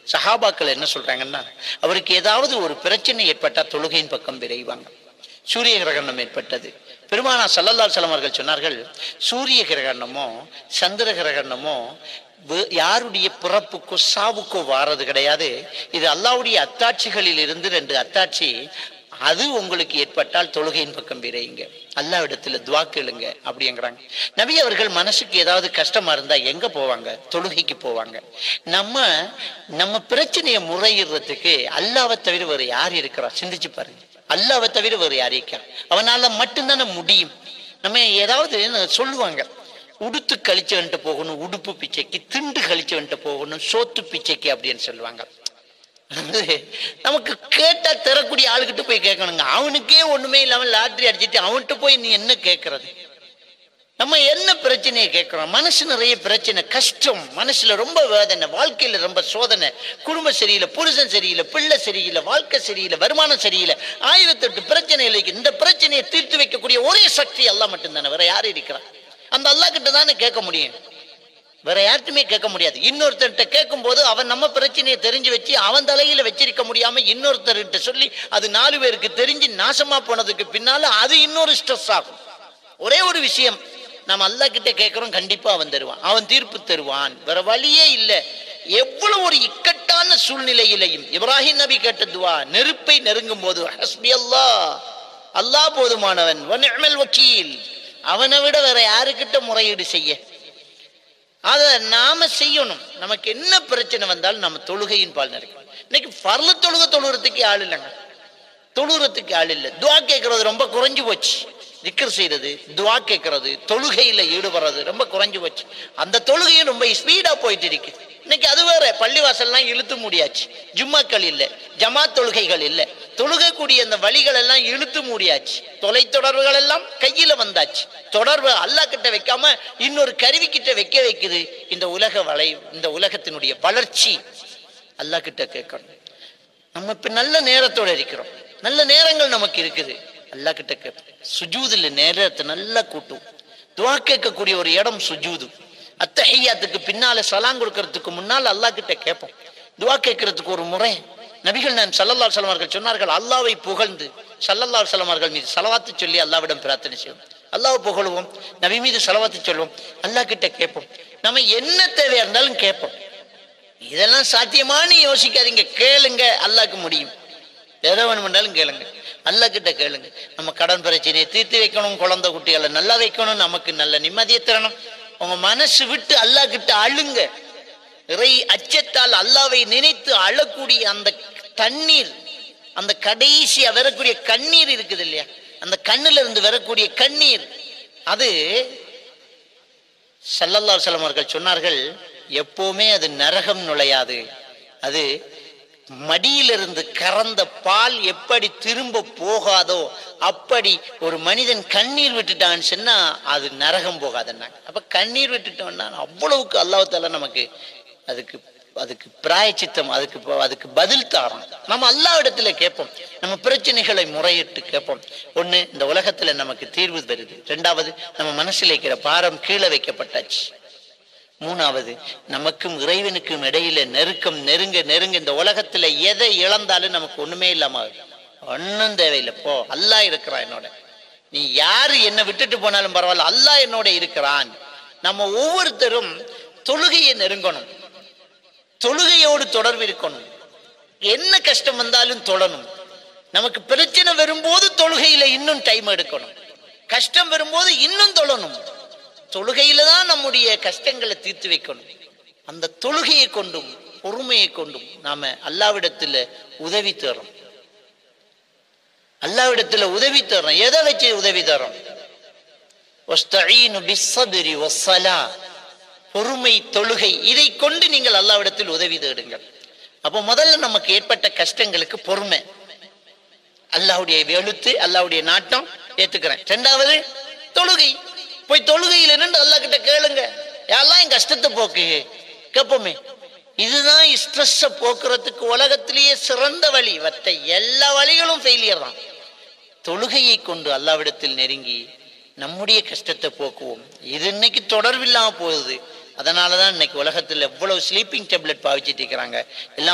சஹாபாக்கள் என்ன சொல்றாங்கன்னா அவருக்கு ஏதாவது ஒரு பிரச்சனை ஏற்பட்டா தொழுகையின் பக்கம் விரைவாங்க சூரிய கிரகணம் ஏற்பட்டது பெருமானா சல்லல்லா சலம் அவர்கள் சொன்னார்கள் சூரிய கிரகணமோ சந்திர கிரகணமோ வே- யாருடைய பிறப்புக்கோ சாவுக்கோ வாரது கிடையாது இது அல்லாவுடைய அத்தாட்சிகளில் இருந்து ரெண்டு அத்தாட்சி அது உங்களுக்கு ஏற்பட்டால் தொழுகையின் பக்கம் விரையுங்க அல்லாவிடத்துல துவா கேளுங்க அப்படிங்கிறாங்க நபி அவர்கள் மனசுக்கு ஏதாவது கஷ்டமா இருந்தா எங்க போவாங்க தொழுகைக்கு போவாங்க நம்ம நம்ம பிரச்சனையை முறையிடுறதுக்கு அல்லாவை தவிர வேற யார் இருக்கிறா சிந்திச்சு பாருங்க அல்லாவை தவிர வேற யார் இருக்கா அவனால மட்டும்தானே முடியும் நம்ம ஏதாவது சொல்லுவாங்க உடுத்து கழிச்சவன்ட்டு போகணும் உடுப்பு பிச்சைக்கு திண்டு கழிச்சவன்ட்டு போகணும் சோத்து பிச்சைக்கு அப்படின்னு சொல்லுவாங்க அது நமக்கு கேட்டா தரக்கூடிய ஆளுகிட்ட போய் கேட்கணுங்க அவனுக்கே ஒண்ணுமே இல்லாம லாட்டரி அடிச்சிட்டு அவன்கிட்ட போய் நீ என்ன கேட்கறது நம்ம என்ன பிரச்சனையை கேட்கிறோம் மனசு நிறைய பிரச்சனை கஷ்டம் மனசுல ரொம்ப வேதனை வாழ்க்கையில ரொம்ப சோதனை குடும்பம் சரியில்லை புருஷன் சரியில்லை பிள்ளை சரியில்லை வாழ்க்கை சரியில்லை வருமானம் சரியில்லை ஆயிரத்தெட்டு பிரச்சனைகள் இருக்கு இந்த பிரச்சனையை தீர்த்து வைக்கக்கூடிய ஒரே சக்தி அல்லாஹ் மட்டும்தானே வேற யாரு இருக்கிறா அந்த அல்லாஹ் கிட்ட தானே கேட்க முடியும் வேற யார்ட்டுமே கேட்க முடியாது இன்னொருத்தர்கிட்ட கேட்கும் போது அவன் நம்ம பிரச்சனையை தெரிஞ்சு வச்சு அவன் தலையில வச்சிருக்க முடியாம இன்னொருத்தர்கிட்ட சொல்லி அது நாலு பேருக்கு தெரிஞ்சு நாசமா போனதுக்கு பின்னால அது இன்னொரு ஸ்ட்ரெஸ் ஆகும் ஒரே ஒரு விஷயம் நம்ம அல்லாஹ் கிட்ட கேட்கிறோம் கண்டிப்பா அவன் தருவான் அவன் தீர்ப்பு தருவான் வேற வழியே இல்லை எவ்வளவு ஒரு இக்கட்டான சூழ்நிலையிலையும் இப்ராஹிம் நபி கேட்ட துவா நெருப்பை நெருங்கும் போது ஹஸ்பி அல்லாஹ் அல்லாஹ் போதுமானவன் வ நிஅமல் வக்கீல் அவனை விட வேற யாருக்கிட்ட முறையீடு செய்ய அதை நாம செய்யணும் நமக்கு என்ன பிரச்சனை வந்தாலும் நம்ம தொழுகையின் பால் நடக்கும் இன்னைக்கு பரல தொழுகை தொழுகிறதுக்கு ஆள் இல்லைங்க தொழுகிறதுக்கு ஆள் இல்லை துவா கேட்கறது ரொம்ப குறைஞ்சு போச்சு திக்கர் செய்யறது துவா கேட்கறது தொழுகையில ஈடுபடுறது ரொம்ப குறைஞ்சு போச்சு அந்த தொழுகையும் ரொம்ப ஸ்பீடா போயிட்டு இருக்கு இன்னைக்கு அது வேற பள்ளிவாசல்லாம் இழுத்து முடியாச்சு ஜும்மாக்கள் இல்லை ஜமாத் தொழுகைகள் இல்லை தொழுகக்கூடிய அந்த வழிகள் எல்லாம் இழுத்து மூடியாச்சு தொலைத்தொடர்புகள் எல்லாம் கையில வந்தாச்சு தொடர்பு அல்லாஹ் கிட்ட வைக்காம இன்னொரு கருவி கிட்ட வைக்க வைக்குது இந்த உலக வளை இந்த உலகத்தினுடைய வளர்ச்சி அல்லாஹ் கிட்ட கேட்கணும் நம்ம இப்ப நல்ல நேரத்தோட இருக்கிறோம் நல்ல நேரங்கள் நமக்கு இருக்குது அல்லாஹ் கிட்ட கேட்போம் சுஜூதுல நேரத்தை நல்லா கூட்டும் துவா கேட்கக்கூடிய ஒரு இடம் சுஜூது அத்தஹியாத்துக்கு பின்னால சலாங் கொடுக்கறதுக்கு முன்னால் அல்லாஹ் கிட்ட கேட்போம் துவா கேட்கறதுக்கு ஒரு முறை நபிகள் நான் சல்லல்லா அலுவலம் அவர்கள் சொன்னார்கள் அல்லாவை புகழ்ந்து சல்லல்லா அலுவலம் அவர்கள் மீது சலவாத்து சொல்லி அல்லாவிடம் பிரார்த்தனை செய்வோம் அல்லாவை புகழுவோம் நபி மீது சலவாத்து சொல்லுவோம் அல்லாஹ் கிட்ட கேட்போம் நம்ம என்ன தேவையா இருந்தாலும் கேட்போம் இதெல்லாம் சாத்தியமானு யோசிக்காதீங்க கேளுங்க அல்லாஹ்க்கு முடியும் எதை வேணுமென்றாலும் கேளுங்க அல்லாஹ் கிட்ட கேளுங்க நம்ம கடன் பிரச்சனையை தீர்த்து வைக்கணும் குழந்தை குட்டிகளை நல்லா வைக்கணும் நமக்கு நல்ல நிம்மதியை தரணும் உங்க மனசு விட்டு அல்லாஹ் கிட்ட அழுங்க இறை அச்சத்தால் அல்லாவை நினைத்து அழக்கூடிய அந்த தண்ணீர் அந்த கடைசியா வரக்கூடிய கண்ணீர் இருக்குது இல்லையா அந்த கண்ணுல இருந்து வரக்கூடிய கண்ணீர் அது சல்லல்லா செல்லம் அவர்கள் சொன்னார்கள் எப்பவுமே அது நரகம் நுழையாது அது மடியிலிருந்து கறந்த பால் எப்படி திரும்ப போகாதோ அப்படி ஒரு மனிதன் கண்ணீர் விட்டுட்டான்னு சொன்னா அது நரகம் போகாதுன்னாங்க அப்ப கண்ணீர் விட்டுட்டோம்னா அவ்வளவுக்கு அல்லாஹால நமக்கு அதுக்கு அதுக்கு பிராயச்சித்தம் அதுக்கு ப- அதுக்கு பதில் தாரோம் நம்ம அல்லா இடத்துல கேட்போம் நம்ம பிரச்சனைகளை முறையிட்டு கேட்போம் ஒண்ணு இந்த உலகத்துல நமக்கு தீர்வு தருது ரெண்டாவது நம்ம மனசுல இருக்கிற பாரம் கீழே வைக்கப்பட்டாச்சு மூணாவது நமக்கும் இறைவனுக்கும் இடையில நெருக்கம் நெருங்க நெருங்க இந்த உலகத்துல எதை இழந்தாலும் நமக்கு ஒண்ணுமே இல்லாம ஆகுது. ஒண்ணும் தேவையில்லை போ அல்லாஹ் இருக்கிறான் என்னோட நீ யாரு என்னை விட்டுட்டு போனாலும் பரவாயில்ல அல்லாஹ் என்னோட இருக்கிறான் நம்ம ஒவ்வொருத்தரும் தொழுகையை நெருங்கணும் தொழுகையோடு தொடர்பு இருக்கணும் என்ன கஷ்டம் வந்தாலும் தொழணும் நமக்கு பிரச்சனை வரும்போது தொழுகையில இன்னும் டைம் எடுக்கணும் கஷ்டம் வரும்போது இன்னும் தொழணும் தொழுகையில தான் நம்முடைய கஷ்டங்களை தீர்த்து வைக்கணும் அந்த தொழுகையை கொண்டும் பொறுமையை கொண்டும் நாம அல்லாவிடத்துல உதவி தரோம் அல்லாவிடத்துல உதவி தரோம் எதை வச்சு உதவி தரோம் வஸ்தஈனு பிஸ்ஸபிரி வஸ்ஸலா. பொறுமை தொழுகை இதை கொண்டு நீங்கள் அல்லாவிடத்தில் உதவி தேடுங்கள் அப்போ முதல்ல நமக்கு ஏற்பட்ட கஷ்டங்களுக்கு பொறுமை அல்லாஹ்வுடைய எழுத்து அல்லாஹ்வுடைய நாட்டம் ஏத்துக்கிறேன் ரெண்டாவது தொழுகை போய் தொழுகையில் நின்று அல்லாஹ் கிட்ட கேளுங்க யாரெல்லாம் என் கஷ்டத்தை போக்கு கேட்போமே இதுதான் ஸ்ட்ரெஸ்ஸை போக்குறதுக்கு உலகத்திலேயே சிறந்த வழி மற்ற எல்லா வழிகளும் ஃபெயிலியர் தான் தொழுகையை கொண்டு அல்லாவிடத்தில் நெருங்கி நம்முடைய கஷ்டத்தை போக்குவோம் இது இன்னைக்கு தொடர்பில்லாம போகுது அதனாலதான் இன்னைக்கு உலகத்துல எவ்வளவு ஸ்லீப்பிங் டேப்லெட் பாவிச்சிட்டு இருக்கிறாங்க எல்லாம்